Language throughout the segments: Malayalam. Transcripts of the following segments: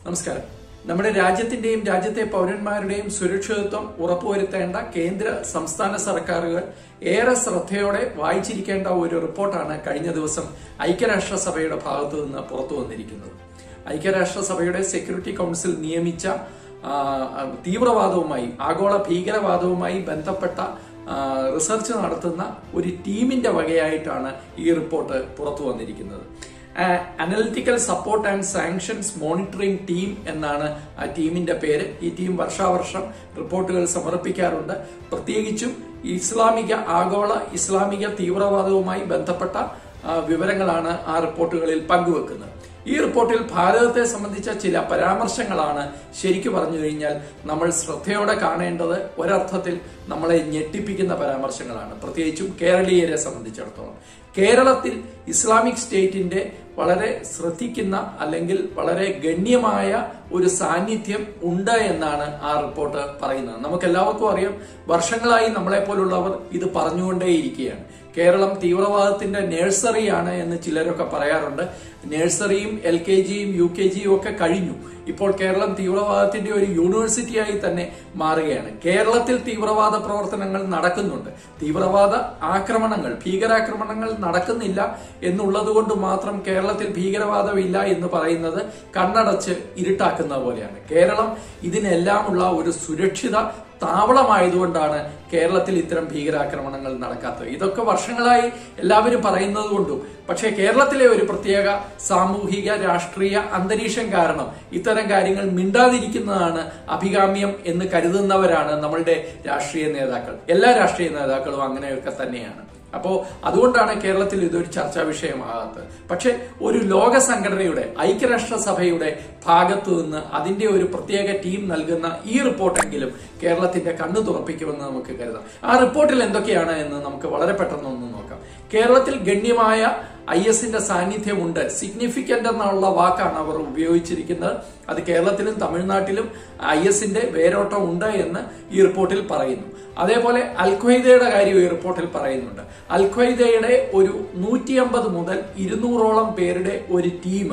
നമസ്കാരം നമ്മുടെ രാജ്യത്തിന്റെയും രാജ്യത്തെ പൗരന്മാരുടെയും സുരക്ഷിതത്വം ഉറപ്പുവരുത്തേണ്ട കേന്ദ്ര സംസ്ഥാന സർക്കാരുകൾ ഏറെ ശ്രദ്ധയോടെ വായിച്ചിരിക്കേണ്ട ഒരു റിപ്പോർട്ടാണ് കഴിഞ്ഞ ദിവസം ഐക്യരാഷ്ട്രസഭയുടെ ഭാഗത്തു നിന്ന് പുറത്തു വന്നിരിക്കുന്നത് ഐക്യരാഷ്ട്രസഭയുടെ സെക്യൂരിറ്റി കൗൺസിൽ നിയമിച്ച ആ, തീവ്രവാദവുമായി ആഗോള ഭീകരവാദവുമായി ബന്ധപ്പെട്ട ആ, റിസർച്ച് നടത്തുന്ന ഒരു ടീമിന്റെ വകയായിട്ടാണ് ഈ റിപ്പോർട്ട് പുറത്തു വന്നിരിക്കുന്നത് analytical support and sanctions monitoring team എന്നാണ് ആ ടീമിന്റെ പേര് ഈ ടീം വർഷാവർഷം റിപ്പോർട്ടുകൾ സമർപ്പിക്കാറുണ്ട് പ്രത്യേകിച്ചും ഇസ്ലാമിക ആഗോള ഇസ്ലാമിക തീവ്രവാദവുമായി ബന്ധപ്പെട്ട ആ, വിവരങ്ങളാണ് ആ റിപ്പോർട്ടുകളിൽ പങ്കുവെക്കുന്നത് ഈ റിപ്പോർട്ടിൽ ഭാരതത്തെ സംബന്ധിച്ച ചില പരാമർശങ്ങളാണ് ശരിക്കു പറഞ്ഞു കഴിഞ്ഞാൽ നമ്മൾ ശ്രദ്ധയോടെ കാണേണ്ടത് ഒരർത്ഥത്തിൽ നമ്മളെ ഞെട്ടിപ്പിക്കുന്ന പരാമർശങ്ങളാണ് പ്രത്യേകിച്ചും കേരളീയരെ സംബന്ധിച്ചിടത്തോളം കേരളത്തിൽ ഇസ്ലാമിക് സ്റ്റേറ്റിന്റെ വളരെ ശ്രദ്ധിക്കുന്ന അല്ലെങ്കിൽ വളരെ ഗണ്യമായ ഒരു സാന്നിധ്യം ഉണ്ട് എന്നാണ് ആ റിപ്പോർട്ട് പറയുന്നത് നമുക്ക് എല്ലാവർക്കും അറിയാം വർഷങ്ങളായി നമ്മളെ പോലുള്ളവർ ഇത് പറഞ്ഞുകൊണ്ടേയിരിക്കുകയാണ് കേരളം തീവ്രവാദത്തിന്റെ നഴ്സറിയാണ് എന്ന് ചിലരൊക്കെ പറയാറുണ്ട് നഴ്സറിയും എൽ കെ ജിയും യു കെ ജിയും ഒക്കെ കഴിഞ്ഞു ഇപ്പോൾ കേരളം തീവ്രവാദത്തിന്റെ ഒരു യൂണിവേഴ്സിറ്റിയായി തന്നെ മാറുകയാണ് കേരളത്തിൽ തീവ്രവാദ പ്രവർത്തനങ്ങൾ നടക്കുന്നുണ്ട് തീവ്രവാദ ആക്രമണങ്ങൾ ഭീകരാക്രമണങ്ങൾ നടക്കുന്നില്ല എന്നുള്ളത് കൊണ്ട് മാത്രം കേരളത്തിൽ ഭീകരവാദമില്ല എന്ന് പറയുന്നത് കണ്ണടച്ച് ഇരുട്ടാക്കുന്ന പോലെയാണ് കേരളം ഇതിനെല്ലാമുള്ള ഒരു സുരക്ഷിത താവളമായതുകൊണ്ടാണ് കേരളത്തിൽ ഇത്തരം ഭീകരാക്രമണങ്ങൾ നടക്കാത്തത് ഇതൊക്കെ വർഷങ്ങളായി എല്ലാവരും പറയുന്നത് കൊണ്ടും പക്ഷേ കേരളത്തിലെ ഒരു പ്രത്യേക സാമൂഹിക രാഷ്ട്രീയ അന്തരീക്ഷം കാരണം ഇത്തരം കാര്യങ്ങൾ മിണ്ടാതിരിക്കുന്നതാണ് അഭികാമ്യം എന്ന് കരുതുന്നവരാണ് നമ്മളുടെ രാഷ്ട്രീയ നേതാക്കൾ എല്ലാ രാഷ്ട്രീയ നേതാക്കളും അങ്ങനെയൊക്കെ തന്നെയാണ് അപ്പോ അതുകൊണ്ടാണ് കേരളത്തിൽ ഇതൊരു ചർച്ചാ വിഷയമാകാത്തത് പക്ഷെ ഒരു ലോക സംഘടനയുടെ ഐക്യരാഷ്ട്രസഭയുടെ ഭാഗത്തു നിന്ന് അതിന്റെ ഒരു പ്രത്യേക ടീം നൽകുന്ന ഈ റിപ്പോർട്ടെങ്കിലും കേരളത്തിന്റെ കണ്ണു തുറപ്പിക്കുമെന്ന് നമുക്ക് കരുതാം ആ റിപ്പോർട്ടിൽ എന്തൊക്കെയാണ് എന്ന് നമുക്ക് വളരെ പെട്ടെന്ന് ഒന്ന് നോക്കാം കേരളത്തിൽ ഗണ്യമായ ഐ എസിന്റെ സാന്നിധ്യമുണ്ട് സിഗ്നിഫിക്കന്റ് എന്നുള്ള വാക്കാണ് അവർ ഉപയോഗിച്ചിരിക്കുന്നത് അത് കേരളത്തിലും തമിഴ്നാട്ടിലും ഐ എസിന്റെ വേരോട്ടം ഉണ്ട് എന്ന് ഈ റിപ്പോർട്ടിൽ പറയുന്നു അതേപോലെ അൽഖ്വയ്ദയുടെ കാര്യം ഈ റിപ്പോർട്ടിൽ പറയുന്നുണ്ട് അൽഖ്വയ്ദയുടെ ഒരു നൂറ്റി അമ്പത് മുതൽ ഇരുന്നൂറോളം പേരുടെ ഒരു ടീം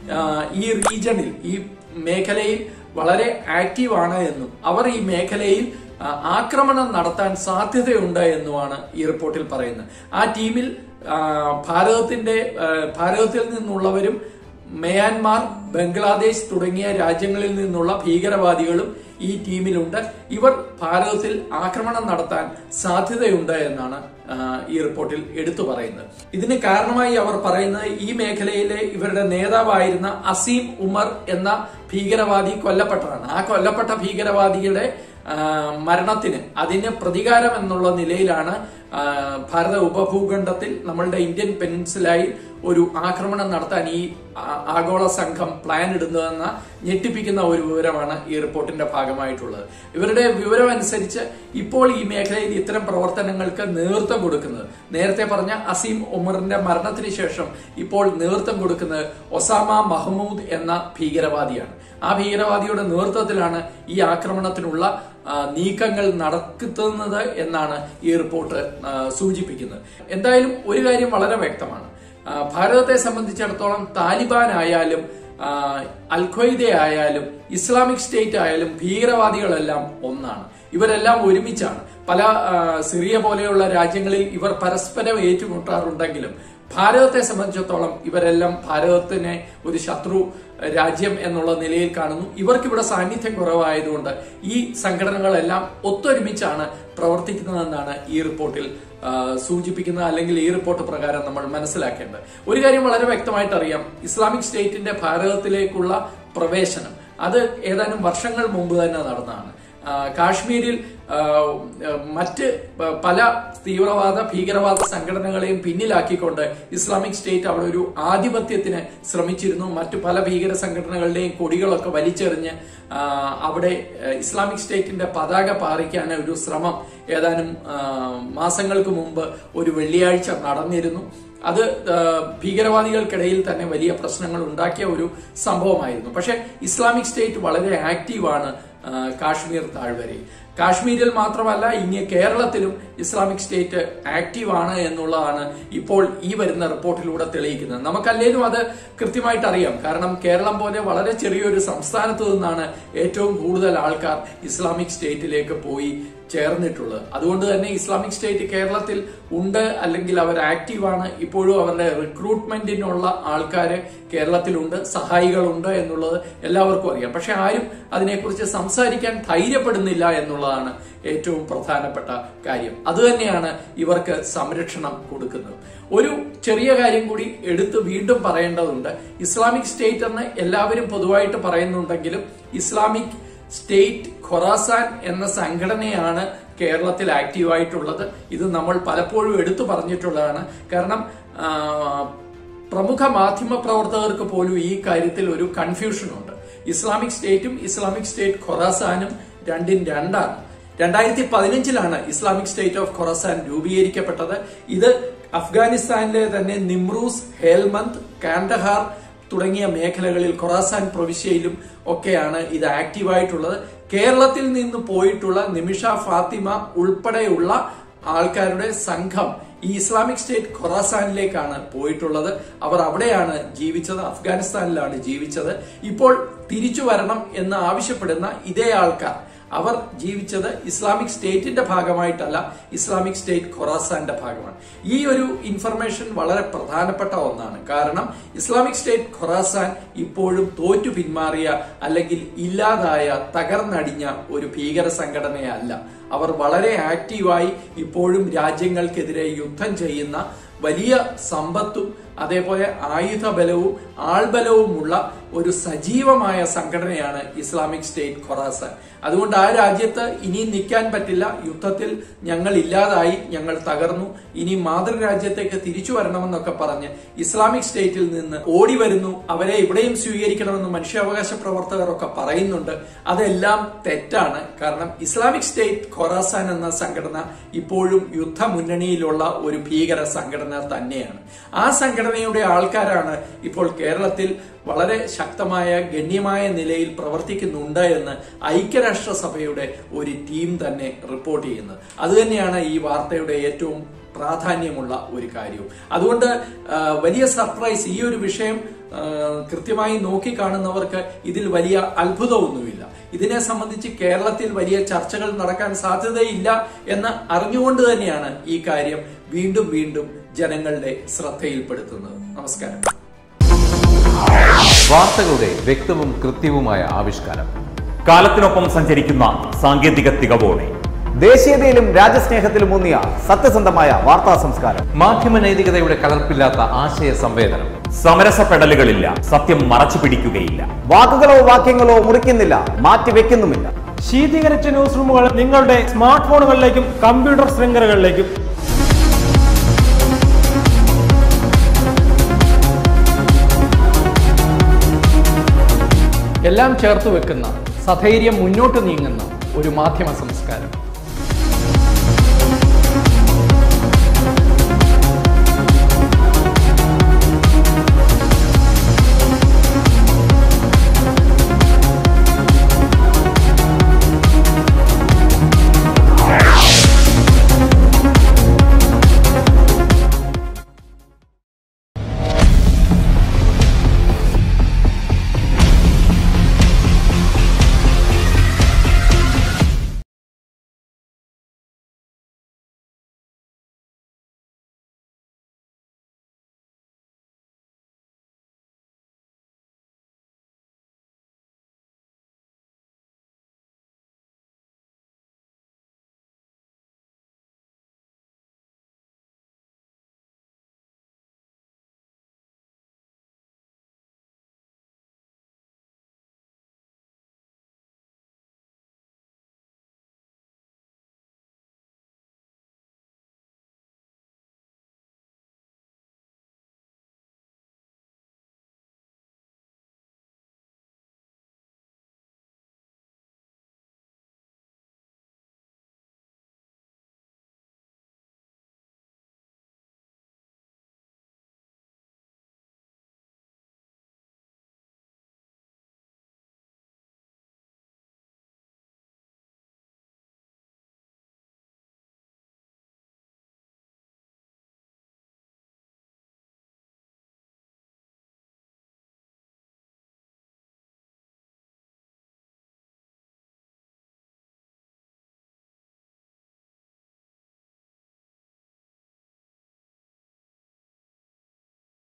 ഈ റീജണിൽ ഈ മേഖലയിൽ വളരെ ആക്റ്റീവ് ആണ് എന്നും അവർ ഈ മേഖലയിൽ ആ, ആക്രമണം നടത്താൻ സാധ്യതയുണ്ട് എന്നുമാണ് ഈ റിപ്പോർട്ടിൽ പറയുന്നത് ആ ടീമിൽ ആ, ഭാരതത്തിന്റെ ആ, ഭാരതത്തിൽ നിന്നുള്ളവരും മ്യാൻമാർ ബംഗ്ലാദേശ് തുടങ്ങിയ രാജ്യങ്ങളിൽ നിന്നുള്ള ഭീകരവാദികളും ഈ ടീമിലുണ്ട് ഇവർ ഭാരതത്തിൽ ആക്രമണം നടത്താൻ സാധ്യതയുണ്ട് എന്നാണ് ആ, ഈ റിപ്പോർട്ടിൽ എടുത്തു പറയുന്നത് ഇതിന് കാരണമായി അവർ പറയുന്നത് ഈ മേഖലയിലെ ഇവരുടെ നേതാവായിരുന്ന അസീം ഉമർ എന്ന ഭീകരവാദി കൊല്ലപ്പെട്ടതാണ് ആ കൊല്ലപ്പെട്ട ഭീകരവാദിയുടെ ആ, മരണത്തിന് അതിന് പ്രതികാരം എന്നുള്ള നിലയിലാണ് ആ, ഭാരത ഉപഭൂഖണ്ഡത്തിൽ നമ്മളുടെ ഇന്ത്യൻ പെനിൻസുലായി ഒരു ആക്രമണം നടത്താൻ ഈ ആ- ആഗോള സംഘം പ്ലാൻ ഇടുന്നതെന്ന ഞെട്ടിപ്പിക്കുന്ന ഒരു വിവരമാണ് ഈ റിപ്പോർട്ടിന്റെ ഭാഗമായിട്ടുള്ളത് ഇവരുടെ വിവരം അനുസരിച്ച് ഇപ്പോൾ ഈ മേഖലയിൽ ഇത്തരം പ്രവർത്തനങ്ങൾക്ക് നേതൃത്വം കൊടുക്കുന്നത് നേരത്തെ പറഞ്ഞ അസീം ഉമറിന്റെ മരണത്തിന് ശേഷം ഇപ്പോൾ നേതൃത്വം കൊടുക്കുന്നത് ഒസാമ മഹ്മൂദ് എന്ന ഭീകരവാദിയാണ് ആ ഭീകരവാദിയുടെ നേതൃത്വത്തിലാണ് ഈ ആക്രമണത്തിനുള്ള ആ, നീക്കങ്ങൾ നടക്കുന്നത് എന്നാണ് ഈ റിപ്പോർട്ട് ആ, സൂചിപ്പിക്കുന്നത് എന്തായാലും ഒരു കാര്യം വളരെ വ്യക്തമാണ് ആ, ഭാരതത്തെ സംബന്ധിച്ചിടത്തോളം താലിബാൻ ആയാലും ആ, അൽഖ്വയ്ദ ആയാലും ഇസ്ലാമിക് സ്റ്റേറ്റ് ആയാലും ഭീകരവാദികളെല്ലാം ഒന്നാണ് ഇവരെല്ലാം ഒരുമിച്ചാണ് പല ആ, സിറിയ പോലെയുള്ള രാജ്യങ്ങളിൽ ഇവർ പരസ്പരം ഏറ്റുമുട്ടാറുണ്ടെങ്കിലും ഭാരതത്തെ സംബന്ധിച്ചിടത്തോളം ഇവരെല്ലാം ഭാരതത്തിനെ ഒരു ശത്രു രാജ്യം എന്നുള്ള നിലയിൽ കാണുന്നു ഇവർക്ക് ഇവിടെ സാന്നിധ്യം കുറവായതുകൊണ്ട് ഈ സംഘടനകളെല്ലാം ഒത്തൊരുമിച്ചാണ് പ്രവർത്തിക്കുന്നതെന്നാണ് ഈ റിപ്പോർട്ടിൽ ആ, സൂചിപ്പിക്കുന്നത് അല്ലെങ്കിൽ ഈ റിപ്പോർട്ട് പ്രകാരം നമ്മൾ മനസ്സിലാക്കേണ്ടത് ഒരു കാര്യം വളരെ വ്യക്തമായിട്ട് അറിയാം ഇസ്ലാമിക് സ്റ്റേറ്റിന്റെ ഭാരതത്തിലേക്കുള്ള പ്രവേശനം അത് ഏതാനും വർഷങ്ങൾ മുമ്പ് തന്നെ നടന്നതാണ് ആ, കാശ്മീരിൽ ആ, മറ്റ് പ- പല തീവ്രവാദ ഭീകരവാദ സംഘടനകളെയും പിന്നിലാക്കിക്കൊണ്ട് ഇസ്ലാമിക് സ്റ്റേറ്റ് അവിടെ ഒരു ആധിപത്യത്തിന് ശ്രമിച്ചിരുന്നു മറ്റു പല ഭീകര സംഘടനകളുടെയും കൊടികളൊക്കെ വലിച്ചെറിഞ്ഞ് ആ, അവിടെ ആ, ഇസ്ലാമിക് സ്റ്റേറ്റിന്റെ പതാക പാറിക്കാൻ ഒരു ശ്രമം ഏതാനും ആ, മാസങ്ങൾക്ക് മുമ്പ് ഒരു വെള്ളിയാഴ്ച നടന്നിരുന്നു അത് ആ, ഭീകരവാദികൾക്കിടയിൽ തന്നെ വലിയ പ്രശ്നങ്ങൾ ഉണ്ടാക്കിയ ഒരു സംഭവമായിരുന്നു പക്ഷേ ഇസ്ലാമിക് സ്റ്റേറ്റ് വളരെ ആക്റ്റീവാണ് ആ, കാശ്മീർ താഴ്വരയിൽ കാശ്മീരിൽ മാത്രമല്ല ഇങ്ങ് കേരളത്തിലും ഇസ്ലാമിക് സ്റ്റേറ്റ് ആക്റ്റീവ് ആണ് എന്നുള്ളതാണ് ഇപ്പോൾ ഈ വരുന്ന റിപ്പോർട്ടിലൂടെ തെളിയിക്കുന്നത് നമുക്കല്ലേലും അത് കൃത്യമായിട്ട് അറിയാം കാരണം കേരളം പോലെ വളരെ ചെറിയൊരു സംസ്ഥാനത്ത് നിന്നാണ് ഏറ്റവും കൂടുതൽ ആൾക്കാർ ഇസ്ലാമിക് സ്റ്റേറ്റിലേക്ക് പോയി ചേർന്നിട്ടുള്ളത് അതുകൊണ്ട് തന്നെ ഇസ്ലാമിക് സ്റ്റേറ്റ് കേരളത്തിൽ ഉണ്ട് അല്ലെങ്കിൽ അവർ ആക്റ്റീവാണ് ഇപ്പോഴും അവരുടെ റിക്രൂട്ട്മെന്റിനുള്ള ആൾക്കാർ കേരളത്തിലുണ്ട് സഹായികളുണ്ട് എന്നുള്ളത് എല്ലാവർക്കും അറിയാം പക്ഷെ ആരും അതിനെക്കുറിച്ച് സംസാരിക്കാൻ ധൈര്യപ്പെടുന്നില്ല എന്നുള്ളതാണ് ഏറ്റവും പ്രധാനപ്പെട്ട കാര്യം അതുതന്നെയാണ് ഇവർക്ക് സംരക്ഷണം കൊടുക്കുന്നത് ഒരു ചെറിയ കാര്യം കൂടി എടുത്ത് വീണ്ടും പറയേണ്ടതുണ്ട് ഇസ്ലാമിക് സ്റ്റേറ്റ് എന്ന് എല്ലാവരും പൊതുവായിട്ട് പറയുന്നുണ്ടെങ്കിലും ഇസ്ലാമിക് സ്റ്റേറ്റ് ഖൊറാസാൻ എന്ന സംഘടനയാണ് കേരളത്തിൽ ആക്റ്റീവായിട്ടുള്ളത് ഇത് നമ്മൾ പലപ്പോഴും എടുത്തു പറഞ്ഞിട്ടുള്ളതാണ് കാരണം ആ, പ്രമുഖ മാധ്യമ പ്രവർത്തകർക്ക് പോലും ഈ കാര്യത്തിൽ ഒരു കൺഫ്യൂഷനുണ്ട് ഇസ്ലാമിക് സ്റ്റേറ്റും ഇസ്ലാമിക് സ്റ്റേറ്റ് ഖൊറാസാനും രണ്ടും രണ്ടാണ് രണ്ടായിരത്തി പതിനഞ്ചിലാണ് ഇസ്ലാമിക് സ്റ്റേറ്റ് ഓഫ് ഖൊറാസാൻ രൂപീകരിക്കപ്പെട്ടത് ഇത് അഫ്ഗാനിസ്ഥാനിലെ തന്നെ നിമ്രൂസ് ഹേൽമന്ത് കാണ്ടഹാർ തുടങ്ങിയ മേഖലകളിൽ ഖൊറാസാൻ പ്രവിശ്യയിലും ഒക്കെയാണ് ഇത് ആക്റ്റീവായിട്ടുള്ളത് കേരളത്തിൽ നിന്ന് പോയിട്ടുള്ള നിമിഷ ഫാത്തിമ ഉൾപ്പെടെയുള്ള ആൾക്കാരുടെ സംഘം ഈ ഇസ്ലാമിക് സ്റ്റേറ്റ് ഖൊറാസാനിലേക്കാണ് പോയിട്ടുള്ളത് അവർ അവിടെയാണ് ജീവിച്ചത് അഫ്ഗാനിസ്ഥാനിലാണ് ജീവിച്ചത് ഇപ്പോൾ തിരിച്ചു വരണം എന്ന് ആവശ്യപ്പെടുന്ന ഇതേ ആൾക്കാർ അവർ ജീവിച്ചത് ഇസ്ലാമിക് സ്റ്റേറ്റിന്റെ ഭാഗമായിട്ടല്ല ഇസ്ലാമിക് സ്റ്റേറ്റ് ഖൊറാസാന്റെ ഭാഗമാണ് ഈ ഒരു ഇൻഫർമേഷൻ വളരെ പ്രധാനപ്പെട്ട ഒന്നാണ് കാരണം ഇസ്ലാമിക് സ്റ്റേറ്റ് ഖൊറാസാൻ ഇപ്പോഴും തോറ്റു പിന്മാറിയ അല്ലെങ്കിൽ ഇല്ലാതായ തകർന്നടിഞ്ഞ ഒരു ഭീകര സംഘടനയല്ല അവർ വളരെ ആക്റ്റീവായി ഇപ്പോഴും രാജ്യങ്ങൾക്കെതിരെ യുദ്ധം ചെയ്യുന്ന വലിയ സമ്പത്തും അതേപോലെ ആയുധ ബലവും ആൾബലവുമുള്ള ഒരു സജീവമായ സംഘടനയാണ് ഇസ്ലാമിക് സ്റ്റേറ്റ് ഖൊറാസാൻ അതുകൊണ്ട് ആ രാജ്യത്ത് ഇനിയും നിൽക്കാൻ പറ്റില്ല യുദ്ധത്തിൽ ഞങ്ങൾ ഇല്ലാതായി ഞങ്ങൾ തകർന്നു ഇനി മാതൃരാജ്യത്തേക്ക് തിരിച്ചു വരണമെന്നൊക്കെ പറഞ്ഞ് ഇസ്ലാമിക് സ്റ്റേറ്റിൽ നിന്ന് ഓടി വരുന്നു അവരെ ഇവിടെയും സ്വീകരിക്കണമെന്ന് മനുഷ്യാവകാശ പ്രവർത്തകരൊക്കെ പറയുന്നുണ്ട് അതെല്ലാം തെറ്റാണ് കാരണം ഇസ്ലാമിക് സ്റ്റേറ്റ് ഖൊറാസാൻ എന്ന സംഘടന ഇപ്പോഴും യുദ്ധമുന്നണിയിലുള്ള ഒരു ഭീകര സംഘടന തന്നെയാണ് ആ സംഘടനയുടെ ആൾക്കാരാണ് ഇപ്പോൾ കേരളത്തിൽ വളരെ ശക്തമായ ഗണ്യമായ നിലയിൽ പ്രവർത്തിക്കുന്നുണ്ട് എന്ന് ഐക്യരാഷ്ട്രസഭയുടെ ഒരു ടീം തന്നെ റിപ്പോർട്ട് ചെയ്യുന്നത് അതുതന്നെയാണ് ഈ വാർത്തയുടെ ഏറ്റവും പ്രാധാന്യമുള്ള ഒരു കാര്യവും അതുകൊണ്ട് ആ, വലിയ സർപ്രൈസ് ഈ ഒരു വിഷയം ആ, കൃത്യമായി നോക്കിക്കാണുന്നവർക്ക് ഇതിൽ വലിയ അത്ഭുതമൊന്നുമില്ല ഇതിനെ സംബന്ധിച്ച് കേരളത്തിൽ വലിയ ചർച്ചകൾ നടക്കാൻ സാധ്യതയില്ല എന്ന് അറിഞ്ഞുകൊണ്ട് തന്നെയാണ് ഈ കാര്യം വീണ്ടും വീണ്ടും ജനങ്ങളുടെ ശ്രദ്ധയിൽപ്പെടുത്തുന്നത് നമസ്കാരം വാർത്തകളുടെ വ്യക്തവും കൃത്യവുമായ ആവിഷ്കാരം കാലത്തിനൊപ്പം സഞ്ചരിക്കുന്ന സാങ്കേതിക തികവോടെ ദേശീയതയിലും രാജ്യസ്നേഹത്തിലും ഊന്നിയ സത്യസന്ധമായ വാർത്താ സംസ്കാരം മാധ്യമ നൈതികതയുടെ കലർപ്പില്ലാത്ത ആശയ സംവേദനം സമരസപ്പെടലുകളില്ല സത്യം മറച്ചു പിടിക്കുകയില്ല വാക്കുകളോ വാക്യങ്ങളോ മുറിക്കുന്നില്ല മാറ്റിവെക്കുന്നുമില്ല ശീതീകരിച്ച ന്യൂസ് റൂമുകൾ നിങ്ങളുടെ സ്മാർട്ട് ഫോണുകളിലേക്കും കമ്പ്യൂട്ടർ ശൃംഖലകളിലേക്കും എല്ലാം ചേർത്ത് വെക്കുന്ന സധൈര്യം മുന്നോട്ട് നീങ്ങുന്ന ഒരു മാധ്യമ സംസ്കാരം